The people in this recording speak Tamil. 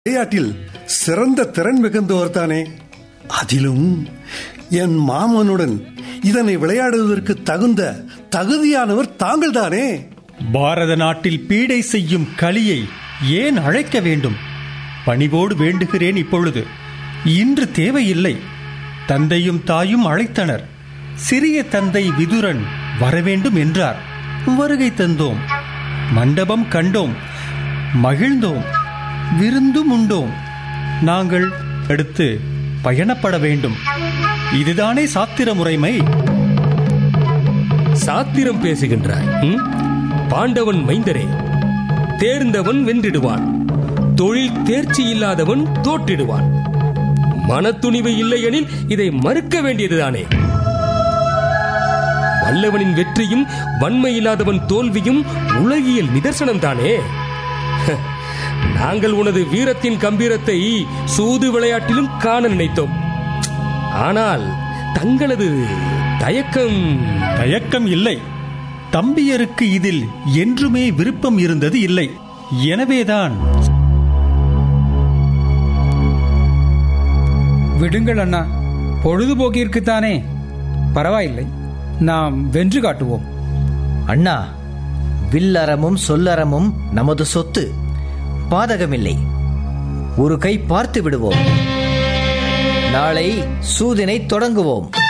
விளையாட்டில் சிறந்த திறன் மிகுந்தவர் தானே அதிலும் என் மாமனுடன் இதனை விளையாடுவதற்கு தகுந்த தகுதியானவர் தாங்கள் தானே பாரத நாட்டில் பீடை செய்யும் கலியை ஏன் அழைக்க வேண்டும் பணிவோடு வேண்டுகிறேன் இப்பொழுது இன்று தேவையில்லை தந்தையும் தாயும் அழைத்தனர் சிறிய தந்தை விதுரன் வரவேண்டும் என்றார் வருகை தந்தோம் மண்டபம் கண்டோம் மகிழ்ந்தோம் விருந்தும் உண்டோம் நாங்கள் அடுத்து பயணப்பட வேண்டும் இதுதானே சாத்திர முறைமை சாத்திரம் பேசுகின்றாய் ம்? பாண்டவன் மைந்தரே தேர்ந்தவன் வென்றிடுவான் தொழில் தேர்ச்சி இல்லாதவன் தோற்றிடுவான் மனத்துணிவு இல்லையெனில் இதை மறுக்க வேண்டியதுதானே வல்லவனின் வெற்றியும் வன்மை இல்லாதவன் தோல்வியும் உலகியல் நிதர்சனம் தானே நாங்கள் உனது வீரத்தின் கம்பீரத்தை சூது விளையாட்டிலும் காண நினைத்தோம் ஆனால் தங்களது தயக்கம் தயக்கம் இல்லை தம்பியருக்கு இதில் என்றுமே விருப்பம் இருந்தது இல்லை எனவேதான் விடுங்கள் அண்ணா பொழுதுபோக்கிற்குத்தானே பரவாயில்லை நாம் வென்று காட்டுவோம் அண்ணா வில்லறமும் சொல்லறமும் நமது சொத்து பாதகமில்லை ஒரு கை பார்த்து விடுவோம் நாளை சூதினை தொடங்குவோம்